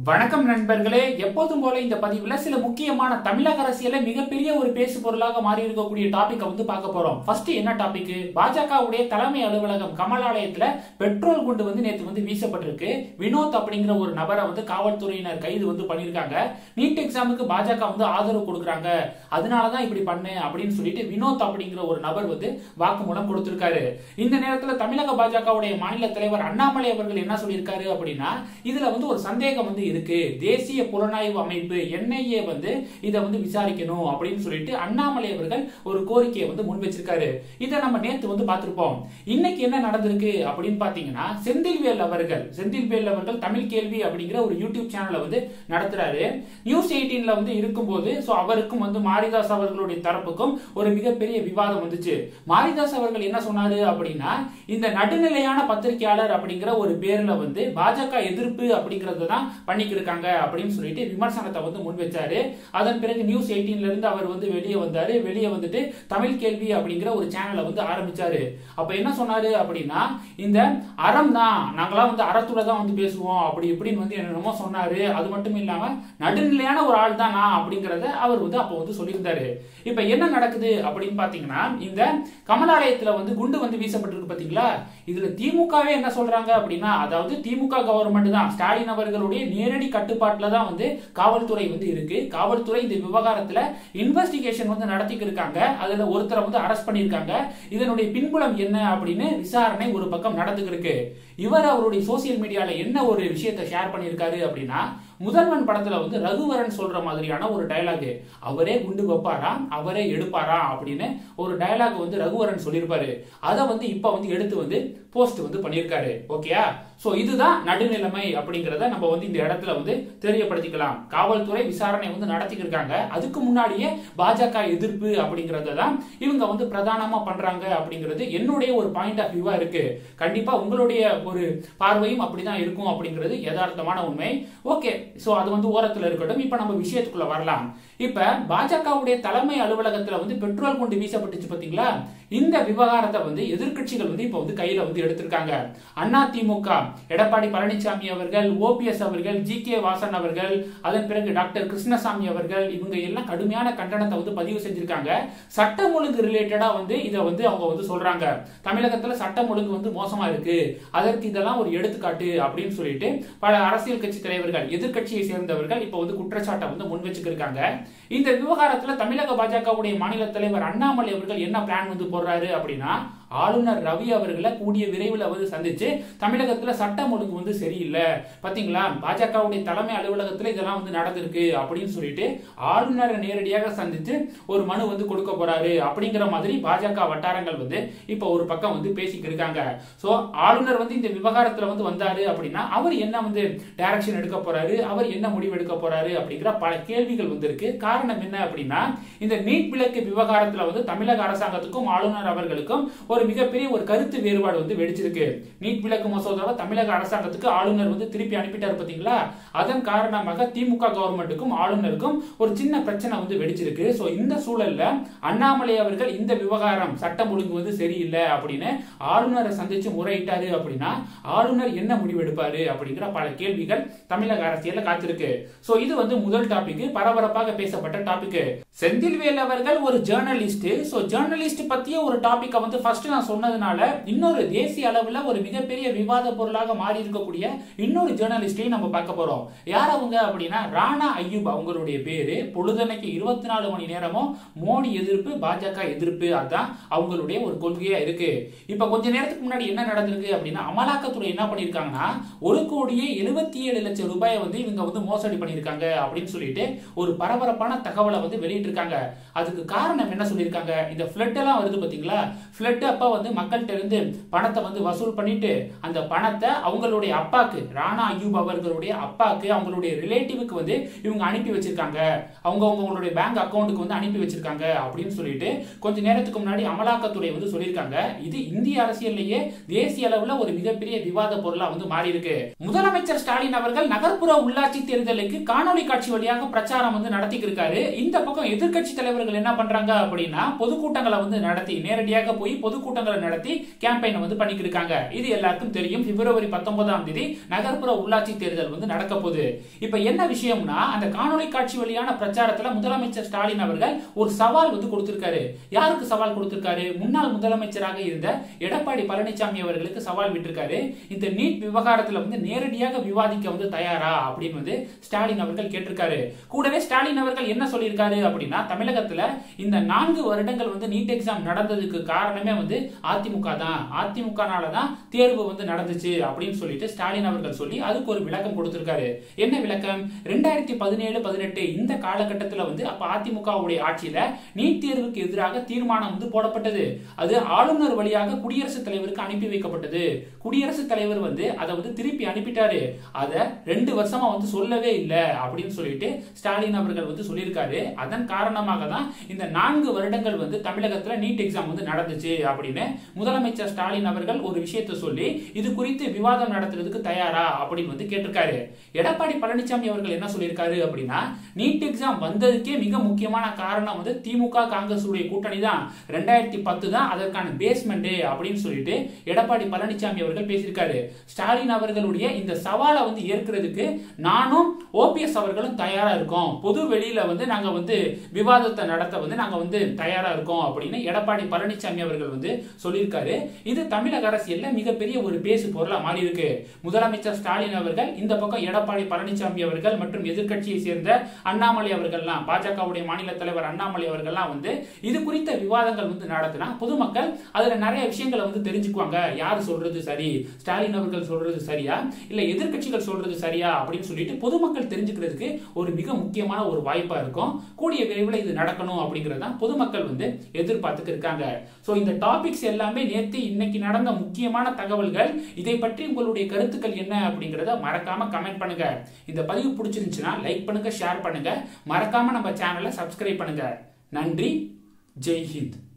வணக்கம் நண்பர்களே எப்போதும் போல இந்த பதிவுல சில முக்கியமான தமிழக அரசியல மிகப்பெரிய ஒரு பேசு பொருளாக மாறி இருக்கக்கூடிய டாபிக் வந்து பார்க்க போறோம் ஃபர்ஸ்ட் என்ன டாபிக் பாஜகவுடைய தலைமை அலுவலகம் கமலாலயத்துல பெட்ரோல் குண்டு வந்து நேத்து வந்து வீசப்பட்டிருக்கு வினோத் அப்படிங்கிற ஒரு நபரை வந்து காவல்துறையினர் கைது வந்து பண்ணிருக்காங்க நீட் எக்ஸாமுக்கு பாஜக வந்து ஆதரவு கொடுக்குறாங்க அதனாலதான் இப்படி பண்ணு அப்படின்னு சொல்லிட்டு வினோத் அப்படிங்கிற ஒரு நபர் வந்து வாக்குமூலம் கொடுத்திருக்காரு இந்த நேரத்துல தமிழக பாஜகவுடைய மாநில தலைவர் அண்ணாமலை அவர்கள் என்ன சொல்லியிருக்காரு அப்படின்னா இதுல வந்து ஒரு சந்தேகம் வந்து இருக்கு தேசிய புலனாய்வு அமைப்பு என்ஐஏ வந்து இதை வந்து விசாரிக்கணும் அப்படின்னு சொல்லிட்டு அண்ணாமலை அவர்கள் ஒரு கோரிக்கையை வந்து முன் வச்சிருக்காரு இதை நம்ம நேத்து வந்து பார்த்திருப்போம் இன்னைக்கு என்ன நடந்திருக்கு அப்படின்னு பாத்தீங்கன்னா செந்தில்வேல் அவர்கள் செந்தில்வேல் அவர்கள் தமிழ் கேள்வி அப்படிங்கிற ஒரு யூடியூப் சேனலை வந்து நடத்துறாரு நியூஸ் எயிட்டீன்ல வந்து இருக்கும்போது சோ அவருக்கும் வந்து மாரிதாஸ் அவர்களுடைய தரப்புக்கும் ஒரு மிகப்பெரிய விவாதம் வந்துச்சு மாரிதாஸ் அவர்கள் என்ன சொன்னாரு அப்படின்னா இந்த நடுநிலையான பத்திரிகையாளர் அப்படிங்கிற ஒரு பேர்ல வந்து பாஜக எதிர்ப்பு அப்படிங்கறது தான் பண்ணிக்கிருக்காங்க அப்படின்னு சொல்லிட்டு விமர்சனத்தை வந்து முன் வச்சாரு அதன் பிறகு நியூஸ் எயிட்டீன்ல இருந்து அவர் வந்து வெளியே வந்தாரு வெளியே வந்துட்டு தமிழ் கேள்வி அப்படிங்கிற ஒரு சேனலை வந்து ஆரம்பிச்சாரு அப்ப என்ன சொன்னாரு அப்படின்னா இந்த அறம் தான் நாங்களாம் வந்து அறத்துல தான் வந்து பேசுவோம் அப்படி இப்படின்னு வந்து என்னென்னமோ சொன்னாரு அது மட்டும் இல்லாம நடுநிலையான ஒரு ஆள் தான் நான் அப்படிங்கறத அவர் வந்து அப்போ வந்து சொல்லியிருந்தாரு இப்ப என்ன நடக்குது அப்படின்னு பாத்தீங்கன்னா இந்த கமலாலயத்துல வந்து குண்டு வந்து வீசப்பட்டிருக்கு பாத்தீங்களா இதுல திமுகவே என்ன சொல்றாங்க அப்படின்னா அதாவது திமுக கவர்மெண்ட் தான் ஸ்டாலின் அவர்களுடைய நேரடி கட்டுப்பாட்டுல தான் வந்து காவல்துறை வந்து இருக்கு காவல்துறை இந்த விவகாரத்துல இன்வெஸ்டிகேஷன் வந்து நடத்திக்கு இருக்காங்க அதுல ஒருத்தரை வந்து அரெஸ்ட் பண்ணிருக்காங்க இதனுடைய பின்புலம் என்ன அப்படின்னு விசாரணை ஒரு பக்கம் நடந்துக்கு இருக்கு இவர் அவருடைய சோசியல் மீடியால என்ன ஒரு விஷயத்தை ஷேர் பண்ணியிருக்காரு அப்படின்னா முதல்வன் படத்துல வந்து ரகுவரன் சொல்ற மாதிரியான ஒரு டயலாக் அவரே குண்டு வைப்பாரா அவரே எடுப்பாரா அப்படின்னு ஒரு டயலாக் வந்து ரகுவரன் சொல்லியிருப்பாரு அதை வந்து இப்ப வந்து எடுத்து வந்து போஸ்ட் வந்து பண்ணியிருக்காரு ஓகேயா சோ இதுதான் நடுநிலைமை அப்படிங்கறத நம்ம வந்து இந்த இடத்துல வந்து தெரியப்படுத்திக்கலாம் காவல்துறை விசாரணை வந்து நடத்திட்டு இருக்காங்க அதுக்கு முன்னாடியே பாஜக எதிர்ப்பு அப்படிங்கறத தான் இவங்க வந்து பிரதானமா பண்றாங்க அப்படிங்கிறது என்னுடைய ஒரு பாயிண்ட் ஆஃப் வியூவா இருக்கு கண்டிப்பா உங்களுடைய ஒரு பார்வையும் அப்படிதான் இருக்கும் அப்படிங்கிறது யதார்த்தமான உண்மை ஓகே சோ அது வந்து ஓரத்துல இருக்கட்டும் இப்ப நம்ம விஷயத்துக்குள்ள வரலாம் இப்ப பாஜகவுடைய தலைமை அலுவலகத்துல வந்து பெட்ரோல் குண்டு வீசப்பட்டுச்சு பாத்தீங்களா இந்த விவகாரத்தை வந்து எதிர்க்கட்சிகள் வந்து இப்ப வந்து கையில வந்து எடுத்திருக்காங்க அண்ணா திமுக எடப்பாடி பழனிசாமி அவர்கள் ஓபிஎஸ் அவர்கள் ஜி கே வாசன் அவர்கள் அதன் பிறகு டாக்டர் கிருஷ்ணசாமி அவர்கள் இவங்க எல்லாம் கடுமையான கண்டனத்தை வந்து பதிவு செஞ்சிருக்காங்க சட்டம் ஒழுங்கு ரிலேட்டடா வந்து இதை வந்து அவங்க வந்து சொல்றாங்க தமிழகத்துல சட்டம் ஒழுங்கு வந்து மோசமா இருக்கு அதற்கு இதெல்லாம் ஒரு எடுத்துக்காட்டு அப்படின்னு சொல்லிட்டு பல அரசியல் கட்சி தலைவர்கள் எதிர்கட்சியை சேர்ந்தவர்கள் இப்ப வந்து குற்றச்சாட்டை வந்து முன் வச்சுக்கிருக்காங்க இந்த விவகாரத்துல தமிழக பாஜகவுடைய மாநில தலைவர் அண்ணாமலை அவர்கள் என்ன பிளான் வந்து போடுறாரு அப்படின்னா ஆளுநர் ரவி அவர்களை கூடிய விரைவில் வந்து சந்திச்சு தமிழகத்துல சட்டம் ஒழுங்கு வந்து சரியில்லை பாத்தீங்களா பாஜகவுடைய தலைமை அலுவலகத்துல இதெல்லாம் வந்து நடந்திருக்கு அப்படின்னு சொல்லிட்டு ஆளுநரை நேரடியாக சந்திச்சு ஒரு மனு வந்து கொடுக்க போறாரு அப்படிங்கிற மாதிரி பாஜக வட்டாரங்கள் வந்து இப்ப ஒரு பக்கம் வந்து பேசிக்கிட்டு இருக்காங்க சோ ஆளுநர் வந்து இந்த விவகாரத்துல வந்து வந்தாரு அப்படின்னா அவர் என்ன வந்து டைரக்ஷன் எடுக்க போறாரு அவர் என்ன முடிவு எடுக்க போறாரு அப்படிங்கிற பல கேள்விகள் வந்து இருக்கு காரணம் என்ன அப்படின்னா இந்த நீட் விலக்கு விவகாரத்துல வந்து தமிழக அரசாங்கத்துக்கும் ஆளுநர் அவர்களுக்கும் ஒரு மிகப்பெரிய ஒரு கருத்து வேறுபாடு வந்து வெடிச்சிருக்கு நீட் விலக்கு மசோதாவை தமிழக அரசாங்கத்துக்கு ஆளுநர் வந்து திருப்பி அனுப்பிட்டாரு பாத்தீங்களா அதன் காரணமாக திமுக கவர்மெண்ட்டுக்கும் ஆளுநருக்கும் ஒரு சின்ன பிரச்சனை வந்து வெடிச்சிருக்கு சோ இந்த சூழல்ல அண்ணாமலை அவர்கள் இந்த விவகாரம் சட்டம் ஒழுங்கு வந்து சரியில்லை அப்படின்னு ஆளுநரை சந்திச்சு முறையிட்டாரு அப்படின்னா ஆளுநர் என்ன முடிவு எடுப்பாரு அப்படிங்கிற பல கேள்விகள் தமிழக அரசியல்ல காத்திருக்கு சோ இது வந்து முதல் டாபிக் பரபரப்பாக பேசப்பட்ட டாபிக் செந்தில்வேல் அவர்கள் ஒரு ஜேர்னலிஸ்ட் சோ ஜேர்னலிஸ்ட் பத்திய ஒரு டாபிக்கை வந்து ஃபர்ஸ்ட் நான் சொன்னதுனால இன்னொரு தேசிய அளவுல ஒரு மிகப்பெரிய விவாத பொருளாக மாறி இருக்கக்கூடிய இன்னொரு ஜேர்னலிஸ்டையும் நம்ம பார்க்க போறோம் யார் அவங்க அப்படின்னா ராணா ஐயூப் அவங்களுடைய பேரு பொழுதனைக்கு இருபத்தி நாலு மணி நேரமும் மோடி எதிர்ப்பு பாஜக எதிர்ப்பு அதான் அவங்களுடைய ஒரு கொள்கையா இருக்கு இப்ப கொஞ்ச நேரத்துக்கு முன்னாடி என்ன நடந்திருக்கு அப்படின்னா அமலாக்கத்துறை என்ன பண்ணிருக்காங்கன்னா ஒரு கோடியே எழுபத்தி ஏழு லட்சம் ரூபாயை வந்து இவங்க வந்து மோசடி பண்ணிருக்காங்க அப்படின்னு சொல்லிட்டு ஒரு பரபரப்பான தகவலை வந்து வெளியிட்டிருக்காங்க அதுக்கு காரணம் என்ன சொல்லியிருக்காங்க இந்த ஃபிளட் எல்லாம் வருது பாத்தீங்களா ஃபிளட் அப்ப வந்து மக்கள்கிட்ட இருந்து பணத்தை வந்து வசூல் பண்ணிட்டு அந்த பணத்தை அவங்களுடைய அப்பாக்கு ராணா அய்யூப் அவர்களுடைய அப்பாக்கு அவங்களுடைய ரிலேட்டிவுக்கு வந்து இவங்க அனுப்பி வச்சிருக்காங்க அவங்க அவங்களுடைய பேங்க் அக்கௌண்ட்டுக்கு வந்து அனுப்பி வச்சிருக்காங்க அப்படின்னு சொல்லிட்டு கொஞ்ச நேரத்துக்கு முன்னாடி அமலாக்கத்துறை வந்து சொல்லியிருக்காங்க இது இந்திய அரசியல்லையே தேசிய அளவுல ஒரு மிகப்பெரிய விவாத பொருளா வந்து மாறி இருக்கு முதலமைச்சர் ஸ்டாலின் அவர்கள் நகர்ப்புற உள்ளாட்சி தேர்தலுக்கு காணொலி காட்சி வழியாக பிரச்சாரம் வந்து நடத்திக்கு இருக்காரு இந்த பக்கம் எதிர்க்கட்சி தலைவர்கள் என்ன பண்றாங்க அப்படின்னா பொதுக்கூட்டங்களை வந்து நடத்தி நேரடியாக போய் பொதுக்கூட்டம் பொதுக்கூட்டங்களை நடத்தி கேம்பெயினை வந்து பண்ணிக்கிட்டு இருக்காங்க இது எல்லாருக்கும் தெரியும் பிப்ரவரி பத்தொன்பதாம் தேதி நகர்ப்புற உள்ளாட்சி தேர்தல் வந்து நடக்க போகுது இப்ப என்ன விஷயம்னா அந்த காணொலி காட்சி வழியான பிரச்சாரத்துல முதலமைச்சர் ஸ்டாலின் அவர்கள் ஒரு சவால் வந்து கொடுத்திருக்காரு யாருக்கு சவால் கொடுத்திருக்காரு முன்னாள் முதலமைச்சராக இருந்த எடப்பாடி பழனிசாமி அவர்களுக்கு சவால் விட்டிருக்காரு இந்த நீட் விவகாரத்துல வந்து நேரடியாக விவாதிக்க வந்து தயாரா அப்படின்னு வந்து ஸ்டாலின் அவர்கள் கேட்டிருக்காரு கூடவே ஸ்டாலின் அவர்கள் என்ன சொல்லியிருக்காரு அப்படின்னா தமிழகத்துல இந்த நான்கு வருடங்கள் வந்து நீட் எக்ஸாம் நடந்ததுக்கு காரணமே வந்து அதிமுக தான் அதிமுகனால தான் தேர்வு வந்து நடந்துச்சு அப்படின்னு சொல்லிட்டு ஸ்டாலின் அவர்கள் சொல்லி அதுக்கு ஒரு விளக்கம் கொடுத்திருக்காரு என்ன விளக்கம் ரெண்டாயிரத்தி பதினேழு பதினெட்டு இந்த காலகட்டத்தில் வந்து அப்ப அதிமுகவுடைய ஆட்சியில நீட் தேர்வுக்கு எதிராக தீர்மானம் வந்து போடப்பட்டது அது ஆளுநர் வழியாக குடியரசுத் தலைவருக்கு அனுப்பி வைக்கப்பட்டது குடியரசுத் தலைவர் வந்து அதை வந்து திருப்பி அனுப்பிட்டாரு அதை ரெண்டு வருஷமா வந்து சொல்லவே இல்லை அப்படின்னு சொல்லிட்டு ஸ்டாலின் அவர்கள் வந்து சொல்லியிருக்காரு அதன் காரணமாக தான் இந்த நான்கு வருடங்கள் வந்து தமிழகத்துல நீட் எக்ஸாம் வந்து நடந்துச்சு அப்படின்னு முதலமைச்சர் ஸ்டாலின் அவர்கள் ஒரு விஷயத்தை சொல்லி இது குறித்து விவாதம் நடத்துறதுக்கு தயாரா அப்படின்னு வந்து கேட்டிருக்காரு எடப்பாடி பழனிசாமி அவர்கள் என்ன சொல்லியிருக்காரு அப்படின்னா நீட் எக்ஸாம் வந்ததுக்கே மிக முக்கியமான காரணம் வந்து திமுக காங்கிரஸ் உடைய கூட்டணி தான் ரெண்டாயிரத்தி பத்து தான் அதற்கான பேஸ்மெண்ட் அப்படின்னு சொல்லிட்டு எடப்பாடி பழனிசாமி அவர்கள் பேசியிருக்காரு ஸ்டாலின் அவர்களுடைய இந்த சவாலை வந்து ஏற்கிறதுக்கு நானும் ஓபிஎஸ் அவர்களும் தயாரா இருக்கோம் பொது வெளியில வந்து நாங்க வந்து விவாதத்தை நடத்த வந்து நாங்க வந்து தயாரா இருக்கோம் அப்படின்னு எடப்பாடி பழனிசாமி அவர்கள் வந்து சொல்லியிருக்காரு இது தமிழக அரசியல்ல மிகப்பெரிய ஒரு பேசு பொருளா மாறி இருக்கு முதலமைச்சர் ஸ்டாலின் அவர்கள் இந்த பக்கம் எடப்பாடி பழனிசாமி அவர்கள் மற்றும் எதிர்க்கட்சியை சேர்ந்த அண்ணாமலை அவர்கள்லாம் பாஜகவுடைய மாநில தலைவர் அண்ணாமலை அவர்கள்லாம் வந்து இது குறித்த விவாதங்கள் வந்து நடத்தினா பொதுமக்கள் அதுல நிறைய விஷயங்களை வந்து தெரிஞ்சுக்குவாங்க யார் சொல்றது சரி ஸ்டாலின் அவர்கள் சொல்றது சரியா இல்ல எதிர்க்கட்சிகள் சொல்றது சரியா அப்படின்னு சொல்லிட்டு பொதுமக்கள் தெரிஞ்சுக்கிறதுக்கு ஒரு மிக முக்கியமான ஒரு வாய்ப்பா இருக்கும் கூடிய விரைவில் இது நடக்கணும் அப்படிங்கறத பொதுமக்கள் வந்து எதிர்பார்த்துட்டு இருக்காங்க சோ இந்த டாபிக்ஸ் எல்லாமே நேற்று இன்னைக்கு நடந்த முக்கியமான தகவல்கள் இதை பற்றி உங்களுடைய கருத்துக்கள் என்ன அப்படிங்கறத மறக்காம கமெண்ட் பண்ணுங்க இந்த பதிவு பிடிச்சிருந்துச்சுன்னா லைக் பண்ணுங்க ஷேர் பண்ணுங்க மறக்காம நம்ம சேனலை சப்ஸ்கிரைப் பண்ணுங்க நன்றி ஜெய் ஹிந்த்